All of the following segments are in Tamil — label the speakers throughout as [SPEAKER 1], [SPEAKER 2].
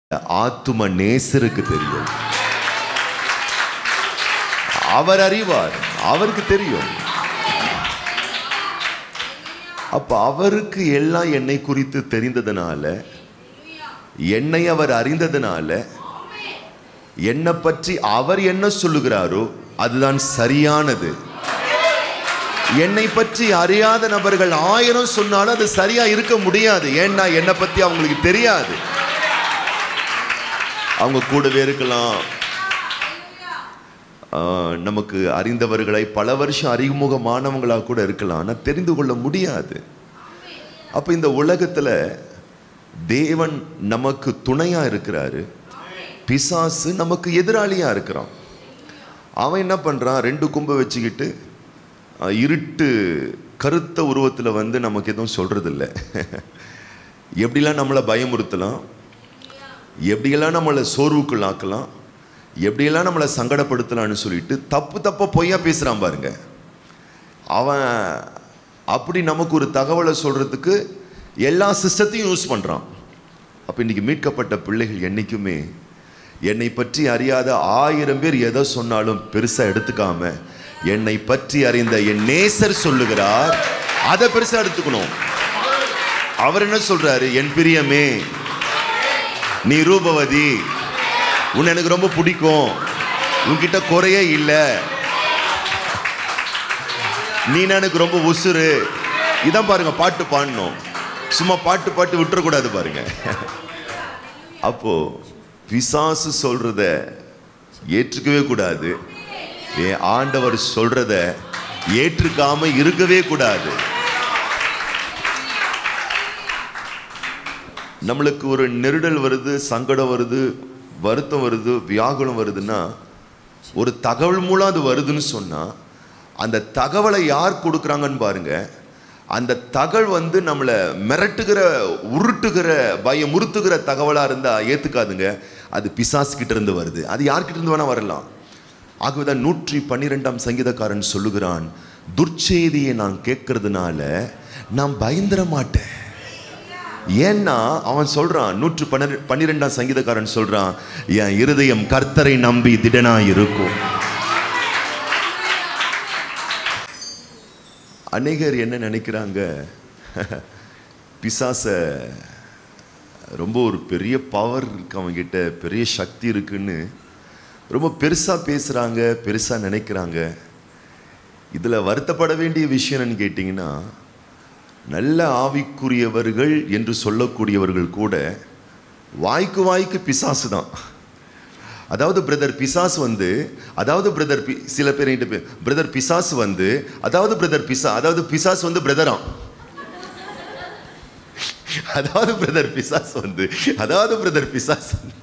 [SPEAKER 1] ஆத்தும நேசருக்கு தெரியும் அவர் அறிவார் அவருக்கு தெரியும் அப்ப அவருக்கு எல்லாம் என்னை குறித்து தெரிந்ததுனால என்னை அவர் அறிந்ததுனால என்னை பற்றி அவர் என்ன சொல்லுகிறாரோ அதுதான் சரியானது என்னை பற்றி அறியாத நபர்கள் ஆயிரம் சொன்னாலும் அது சரியா இருக்க முடியாது ஏன்னா என்னை பத்தி அவங்களுக்கு தெரியாது அவங்க கூடவே இருக்கலாம் ஆஹ், நமக்கு அறிந்தவர்களை பல வருஷம் அறிமுகமானவங்களாக கூட இருக்கலாம் ஆனால் தெரிந்து கொள்ள முடியாது அப்போ இந்த உலகத்தில் தேவன் நமக்கு துணையா இருக்கிறாரு பிசாசு நமக்கு எதிராளியா இருக்கிறான் அவன் என்ன பண்றான் ரெண்டு கொம்பை வச்சுக்கிட்டு அஹ், இருட்டு கருத்த உருவத்தில் வந்து நமக்கு எதுவும் சொல்றதில்ல எப்படிலாம் நம்மளை பயமுறுத்தலாம் எப்படியெல்லாம் நம்மளை சோர்வுக்குள்ளாக்கலாம் எப்படியெல்லாம் நம்மளை சங்கடப்படுத்தலாம்னு சொல்லிட்டு தப்பு தப்பா பொய்யா பேசுறான் பாருங்க அவன் அப்படி நமக்கு ஒரு தகவலை சொல்றதுக்கு எல்லா சிஸ்டத்தையும் யூஸ் பண்றான் அப்ப இன்னைக்கு மீட்கப்பட்ட பிள்ளைகள் என்னைக்குமே என்னை பற்றி அறியாத ஆயிரம் பேர் எதை சொன்னாலும் பெருசா எடுத்துக்காம என்னை பற்றி அறிந்த என் நேசர் சொல்லுகிறார் அதை பெருசா எடுத்துக்கணும் அவர் என்ன சொல்றாரு என் பிரியமே நீ ரூபவதி உன்னை எனக்கு ரொம்ப பிடிக்கும் உன்கிட்ட குறையே இல்லை நீ எனக்கு ரொம்ப உசுரு இதான் பாருங்க பாட்டு பாடணும் சும்மா பாட்டு பாட்டு விட்டுறக்கூடாது பாருங்க அப்போ பிசாசு சொல்றத ஏற்றுக்கவே கூடாது என் ஆண்டவர் சொல்றத ஏற்றுக்காம இருக்கவே கூடாது நம்மளுக்கு ஒரு நெருடல் வருது சங்கடம் வருது வருத்தம் வருது வியாகுலம் வருதுன்னா ஒரு தகவல் மூலம் அது வருதுன்னு சொன்னா அந்த தகவலை யார் கொடுக்குறாங்கன்னு பாருங்க அந்த தகவல் வந்து நம்மளை மிரட்டுகிற உருட்டுகிற பயமுறுத்துகிற தகவலா இருந்தா ஏத்துக்காதுங்க அது பிசாசு கிட்ட இருந்து வருது அது யார்கிட்ட இருந்து வேணா வரலாம் ஆகவேதான் நூற்றி பன்னிரெண்டாம் சங்கீதக்காரன் சொல்லுகிறான் துர்ச்செய்தியை நான் கேட்கறதுனால நான் பயந்துட மாட்டேன் ஏன்னா அவன் சொல்றான் நூற்று பன்னிர பன்னிரெண்டாம் சங்கீதக்காரன் சொல்றான் என் இருதயம் கர்த்தரை நம்பி திடனா இருக்கும் அநேகர் என்ன நினைக்கிறாங்க பிசாச ரொம்ப ஒரு பெரிய பவர் இருக்கு அவங்ககிட்ட பெரிய சக்தி இருக்குன்னு ரொம்ப பெருசா பேசுறாங்க பெருசா நினைக்கிறாங்க இதுல வருத்தப்பட வேண்டிய விஷயம் என்னன்னு கேட்டிங்கன்னா நல்ல ஆவிக்குரியவர்கள் என்று சொல்லக்கூடியவர்கள் கூட வாய்க்கு வாய்க்கு பிசாசு தான் அதாவது பிரதர் பிசாசு வந்து அதாவது பிரதர் பி சில பேர் என்கிட்ட பிரதர் பிசாசு வந்து அதாவது பிரதர் பிசா அதாவது பிசாசு வந்து பிரதராம் அதாவது பிரதர் பிசாசு வந்து அதாவது பிரதர் பிசாசு வந்து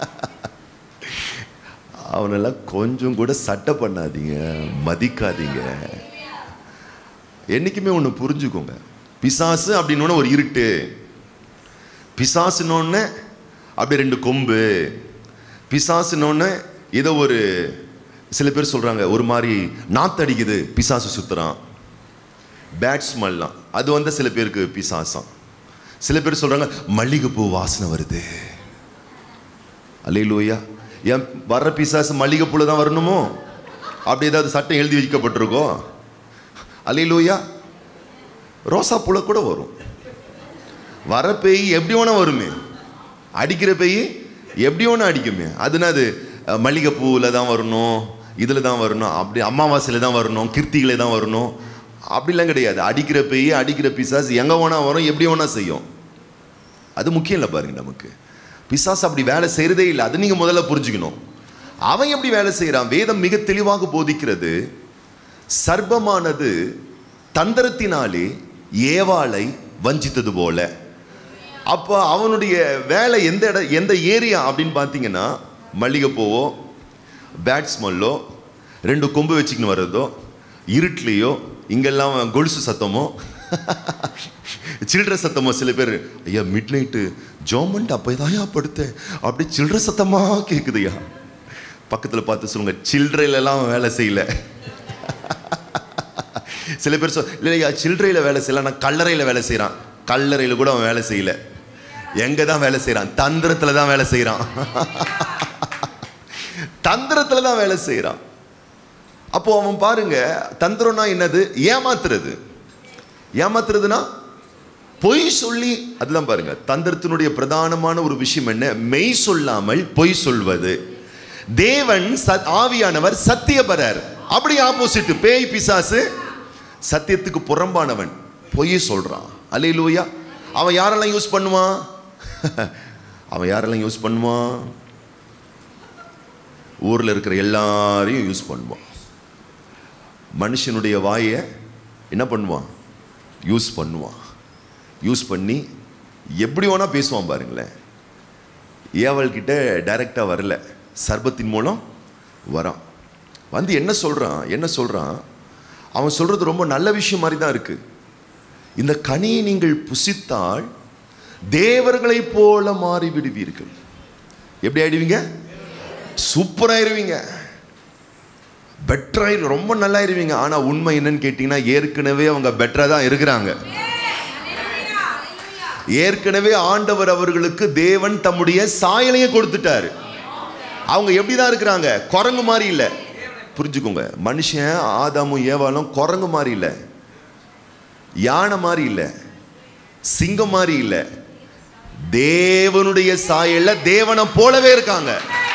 [SPEAKER 1] அவனெல்லாம் கொஞ்சம் கூட சட்டை பண்ணாதீங்க மதிக்காதீங்க என்னைக்குமே ஒன்று புரிஞ்சுக்கோங்க பிசாசு அப்படின்னு ஒரு இருட்டு பிசாசுனோடனே அப்படி ரெண்டு கொம்பு பிசாசுனோடனே ஏதோ ஒரு சில பேர் சொல்றாங்க ஒரு மாதிரி நாத்தடிக்குது பிசாசு சுத்துறான் பேட் ஸ்மெல்லாம் அது வந்து சில பேருக்கு பிசாசம் சில பேர் சொல்றாங்க மல்லிகைப்பூ வாசனை வருது அல்லையிலூயா ஏன் வர்ற பிசாசு மல்லிகைப்பூல தான் வரணுமோ அப்படி ஏதாவது சட்டம் எழுதி வைக்கப்பட்டிருக்கோ அல்லையிலூயா ரோசா பூல கூட வரும் வர பேய் எப்படி வேணா வருமே அடிக்கிற பேய் எப்படி வேணா அடிக்குமே அதுனா அது அஹ், மல்லிகைப்பூவில் தான் வரணும் இதில் தான் வரணும் அப்படி அமாவாசையில் தான் வரணும் கிருத்திகளை தான் வரணும் அப்படிலாம் கிடையாது அடிக்கிற பேய் அடிக்கிற பிசாசு எங்கே வேணா வரும் எப்படி வேணா செய்யும் அது முக்கியம் இல்லை பாருங்க நமக்கு பிசாசு அப்படி வேலை செய்கிறதே இல்லை அது நீங்கள் முதல்ல புரிஞ்சுக்கணும் அவன் எப்படி வேலை செய்கிறான் வேதம் மிக தெளிவாக போதிக்கிறது சர்ப்பமானது தந்திரத்தினாலே ஏவாளை வஞ்சித்தது போல அப்போ அவனுடைய வேலை எந்த இட எந்த ஏரியா அப்படின்னு பார்த்தீங்கன்னா மல்லிகைப்பூவோ பேட் ஸ்மெல்லோ ரெண்டு கொம்பு வச்சுக்கின்னு வர்றதோ இருட்லேயோ இங்கெல்லாம் கொலுசு சத்தமோ சில்லற சத்தமோ சில பேர் ஐயா மிட் நைட்டு ஜோமண்ட் அப்போ தாயா படுத்தேன் அப்படி சில்லற சத்தமாக கேட்குதுய்யா பக்கத்தில் பார்த்து சொல்லுங்க சில்லறையிலலாம் வேலை செய்யல சில பேர் சொல் இல்லையா சில்லறையில் வேலை செய்யல நான் கல்லறையில் வேலை செய்கிறான் கல்லறையில் கூட அவன் வேலை செய்யல எங்க தான் வேலை செய்றான் தந்திரத்துல தான் வேலை செய்றான் தந்திரத்துல தான் வேலை செய்றான் அப்போ அவன் பாருங்க தந்திரம்னா என்னது ஏமாத்துறது ஏமாத்துறதுனா பொய் சொல்லி அதுதான் பாருங்க தந்திரத்தினுடைய பிரதானமான ஒரு விஷயம் என்ன மெய் சொல்லாமல் பொய் சொல்வது தேவன் சத்- ஆவியானவர் சத்தியபரர் அப்படி ஆப்போசிட் பேய் பிசாசு சத்தியத்துக்கு புறம்பானவன் பொய் சொல்றான் அல்லேலூயா அவன் யாரெல்லாம் யூஸ் பண்ணுவான் அவன் யாரெல்லாம் யூஸ் பண்ணுவான் ஊர்ல இருக்கிற எல்லாரையும் யூஸ் பண்ணுவான் மனுஷனுடைய வாயை என்ன பண்ணுவான் யூஸ் பண்ணுவான் யூஸ் பண்ணி எப்படி வேணா பேசுவான் பாருங்களேன் ஏவல்கிட்ட டைரக்டாக வரல சர்பத்தின் மூலம் வரான் வந்து என்ன சொல்றான் என்ன சொல்றான் அவன் சொல்றது ரொம்ப நல்ல விஷயம் மாதிரி தான் இருக்கு இந்த கனியை நீங்கள் புசித்தால் தேவர்களைப் போல மாறி விடுவீர்கள் எப்படி ஆயிடுவீங்க சூப்பராயிருவீங்க பெட்டராயிரு ரொம்ப நல்லாயிருவீங்க ஆனா உண்மை என்னன்னு கேட்டீங்கன்னா ஏற்கனவே அவங்க பெட்டரா தான் இருக்கிறாங்க ஏற்கனவே ஆண்டவர் அவர்களுக்கு தேவன் தம்முடைய சாயலையே கொடுத்துட்டாரு அவங்க எப்படி தான் இருக்கிறாங்க குரங்கு மாதிரி இல்லை புரிஞ்சுக்கோங்க மனுஷன் ஆதாமும் ஏவாலும் குரங்கு மாதிரி இல்லை யானை மாதிரி இல்லை சிங்கம் மாதிரி இல்லை தேவனுடைய சாயல்ல தேவனை போலவே இருக்காங்க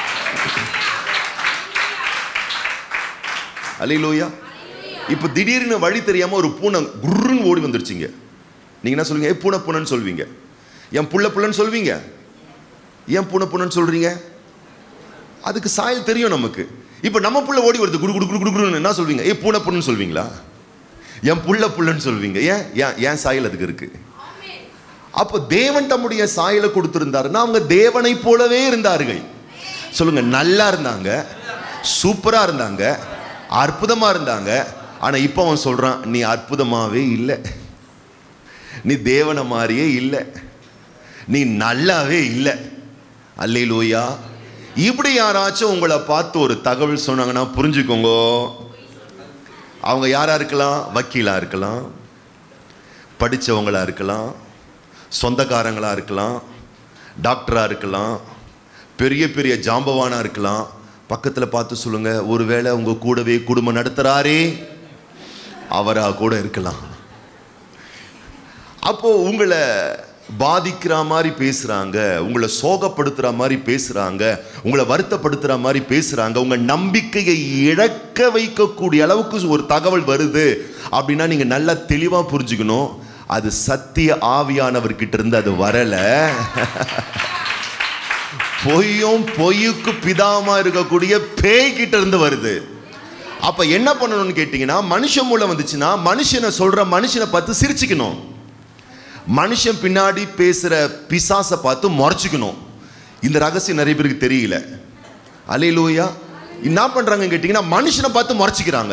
[SPEAKER 1] அல்லையிலூயா இப்போ திடீர்னு வழி தெரியாம ஒரு பூனை குர்ருன்னு ஓடி வந்துருச்சுங்க நீங்க என்ன சொல்லுவீங்க ஏய் பூனை பூனைன்னு சொல்வீங்க என் புள்ள புள்ளன்னு சொல்வீங்க ஏன் பூனை பூனைன்னு சொல்றீங்க அதுக்கு சாயல் தெரியும் நமக்கு இப்போ நம்ம புள்ள ஓடி வருது குடு குடு குடு குடு குடுன்னு என்ன சொல்வீங்க ஏய் பூனை பூனைன்னு சொல்வீங்களா என் புள்ள புள்ளன்னு சொல்வீங்க ஏன் ஏன் ஏன் சாயல் அதுக்கு இருக்கு அப்போ தேவன் தம்முடைய சாயலை கொடுத்திருந்தாருன்னா அவங்க தேவனை போலவே இருந்தார்கள் சொல்லுங்க நல்லா இருந்தாங்க சூப்பரா இருந்தாங்க அற்புதமா இருந்தாங்க ஆனா இப்போ அவன் சொல்றான் நீ அற்புதமாவே இல்லை நீ தேவனை மாதிரியே இல்லை நீ நல்லாவே இல்லை அல்லேலூயா இப்படி யாராச்சும் உங்களை பார்த்து ஒரு தகவல் சொன்னாங்கன்னா புரிஞ்சுக்கோங்க அவங்க யாரா இருக்கலாம் வக்கீலா இருக்கலாம் படிச்சவங்களா இருக்கலாம் சொந்தக்காரங்களா இருக்கலாம் டாக்டரா இருக்கலாம் பெரிய பெரிய ஜாம்பவானா இருக்கலாம் பக்கத்துல பார்த்து சொல்லுங்க ஒருவேளை உங்க கூடவே குடும்பம் நடத்துறாரே அவரா கூட இருக்கலாம் அப்போ உங்களை பாதிக்கிற மாதிரி பேசுறாங்க உங்களை சோகப்படுத்துற மாதிரி பேசுறாங்க உங்களை வருத்தப்படுத்துற மாதிரி பேசுறாங்க உங்க நம்பிக்கையை இழக்க வைக்கக்கூடிய அளவுக்கு ஒரு தகவல் வருது அப்படின்னா நீங்க நல்லா தெளிவா புரிஞ்சுக்கணும் அது சத்திய ஆவியானவர்கிட்ட இருந்து அது வரல பொய்யும் பொய்யுக்கு பிதாமா இருக்கக்கூடிய பேய்கிட்ட இருந்து வருது அப்ப என்ன பண்ணணும்னு கேட்டீங்கன்னா மனுஷன் மூலம் வந்துச்சுன்னா மனுஷனை சொல்ற மனுஷனை பார்த்து சிரிச்சுக்கணும் மனுஷன் பின்னாடி பேசுற பிசாசை பார்த்து முறைச்சிக்கணும் இந்த ரகசியம் நிறைய பேருக்கு தெரியல அலையிலூயா என்ன பண்றாங்க கேட்டீங்கன்னா மனுஷனை பார்த்து முறைச்சிக்கிறாங்க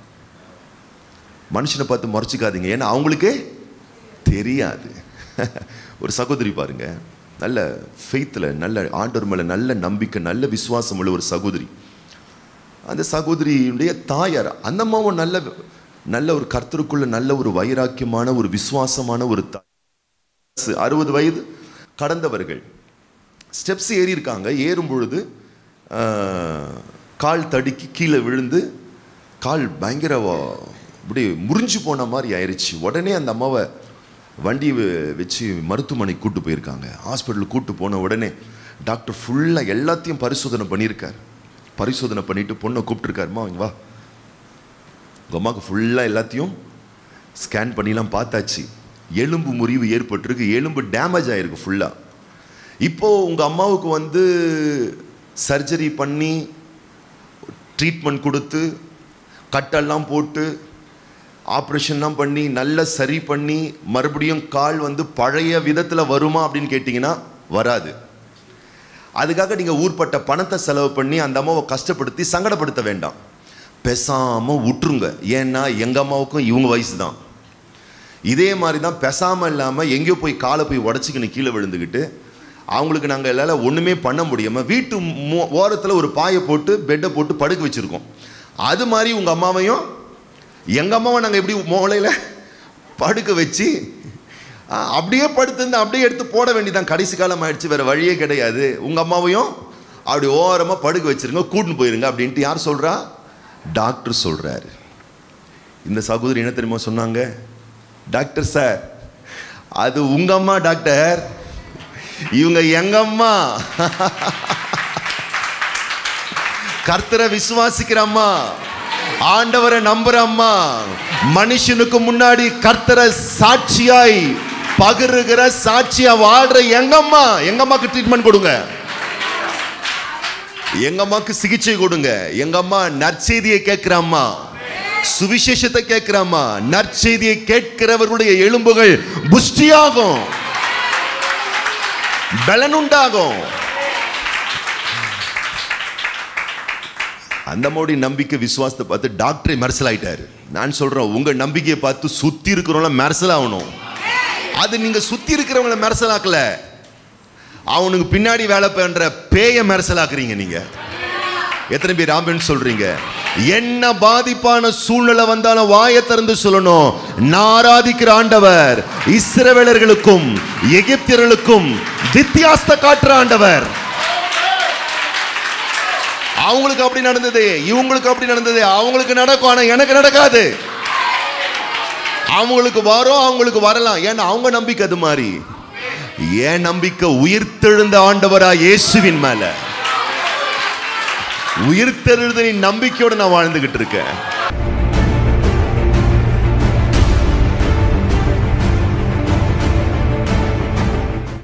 [SPEAKER 1] மனுஷனை பார்த்து முறைச்சிக்காதீங்க ஏன்னா அவங்களுக்கே தெரியாது ஒரு சகோதரி பாருங்க நல்ல ஃபெய்த்தில் நல்ல ஆண்டவர் மேலே நல்ல நம்பிக்கை நல்ல விசுவாசம் உள்ள ஒரு சகோதரி அந்த சகோதரியுடைய தாயார் அந்த அம்மாவும் நல்ல நல்ல ஒரு கர்த்தருக்குள்ள நல்ல ஒரு வைராக்கியமான ஒரு விசுவாசமான ஒரு தாய் அறுபது வயது கடந்தவர்கள் ஸ்டெப்ஸ் ஏறி இருக்காங்க ஏறும் பொழுது ஆஹ், கால் தடுக்கி கீழே விழுந்து கால் பயங்கர வ- இப்படி முறிஞ்சு போன மாதிரி ஆயிடுச்சு உடனே அந்த அம்மாவை வண்டி வ- வச்சு மருத்துவமனைக்கு கூட்டு போயிருக்காங்க ஹாஸ்பிட்டலுக்கு கூட்டு போன உடனே டாக்டர் ஃபுல்லாக எல்லாத்தையும் பரிசோதனை பண்ணியிருக்கார் பரிசோதனை பண்ணிட்டு பொண்ணை கூப்பிட்டுருக்காருமா இங்க வா உங்கள் அம்மாவுக்கு ஃபுல்லாக எல்லாத்தையும் ஸ்கேன் பண்ணிலாம் பார்த்தாச்சு எலும்பு முறிவு ஏற்பட்டிருக்கு எலும்பு டேமேஜ் ஆயிருக்கு ஃபுல்லாக இப்போ உங்கள் அம்மாவுக்கு வந்து சர்ஜரி பண்ணி ட்ரீட்மெண்ட் கொடுத்து கட்டெல்லாம் போட்டு ஆப்ரேஷன்லாம் பண்ணி நல்லா சரி பண்ணி மறுபடியும் கால் வந்து பழைய விதத்தில் வருமா அப்படின்னு கேட்டிங்கன்னா வராது அதுக்காக நீங்கள் ஊர்பட்ட பணத்தை செலவு பண்ணி அந்த அம்மாவை கஷ்டப்படுத்தி சங்கடப்படுத்த வேண்டாம் பேசாமல் விட்டுருங்க ஏன்னா எங்கள் அம்மாவுக்கும் இவங்க வயசு தான் இதே மாதிரி தான் பேசாமல் இல்லாமல் எங்கேயோ போய் காலை போய் உடச்சிக்கின்னு கீழே விழுந்துக்கிட்டு அவங்களுக்கு நாங்கள் எல்லாம் ஒன்றுமே பண்ண முடியாமல் வீட்டு மோ- ஓரத்தில் ஒரு பாயை போட்டு பெட்டை போட்டு படுக்க வச்சுருக்கோம் அது மாதிரி உங்கள் அம்மாவையும் எங்கள் அம்மாவை நாங்கள் எப்படி மூளையில் படுக்க வச்சு ஆ, அப்படியே படுத்திருந்து அப்படியே எடுத்து போட வேண்டியதான் கடைசி காலம் ஆயிடுச்சு வேற வழியே கிடையாது உங்க அம்மாவையும் அப்படி ஓரமா படுக்க வச்சிருங்க கூட்டின்னு போயிருங்க அப்படின்ட்டு யார் சொல்றா டாக்டர் சொல்றாரு இந்த சகோதரி என்ன தெரியுமா சொன்னாங்க டாக்டர் சார் அது உங்க அம்மா டாக்டர் இவங்க எங்க அம்மா கர்த்தரை விசுவாசிக்கிற அம்மா ஆண்டவரை நம்புற அம்மா மனுஷனுக்கு முன்னாடி கர்த்தரை சாட்சியாய் பகிர்கிற சாட்சியா வாழ்ற எங்க அம்மா எங்க அம்மாக்கு ட்ரீட்மெண்ட் கொடுங்க எங்க அம்மாக்கு சிகிச்சை கொடுங்க எங்க அம்மா நற்செய்தியை கேட்கிற அம்மா சுவிசேஷத்தை கேட்கிற அம்மா நற்செய்தியை கேட்கிறவர்களுடைய எலும்புகள் புஷ்டியாகும் பலனுண்டாகும் அந்த மோடி நம்பிக்கை விசுவாசத்தை பார்த்து டாக்டரை மெர்சல் ஆயிட்டாரு நான் சொல்றேன் உங்க நம்பிக்கையை பார்த்து சுத்தி இருக்கிறவங்கள மெர்சல் ஆகணும் அது நீங்க சுத்தி இருக்கிறவங்கள மெர்சல் ஆக்கல அவனுக்கு பின்னாடி வேலை பண்ற பேய மெர்சல் ஆக்குறீங்க நீங்க எத்தனை பேர் ஆம்பன் சொல்றீங்க என்ன பாதிப்பான சூழ்நிலை வந்தாலும் வாயை திறந்து சொல்லணும் நான் ஆராதிக்கிற ஆண்டவர் இஸ்ரவேலர்களுக்கும் எகிப்தியர்களுக்கும் வித்தியாசத்தை காட்டுற ஆண்டவர் அவங்களுக்கு அப்படி நடந்தது இவங்களுக்கு அப்படி நடந்தது அவங்களுக்கு நடக்கும் ஆனா எனக்கு நடக்காது அவங்களுக்கு வரும் அவங்களுக்கு வரலாம் ஏன்னா அவங்க நம்பிக்கை அது மாதிரி என் நம்பிக்கை உயிர்த்தெழுந்த ஆண்டவரா இயேசுவின் மேல உயிர்த்தெழுதலின் நம்பிக்கையோட நான் வாழ்ந்துகிட்டு இருக்கேன்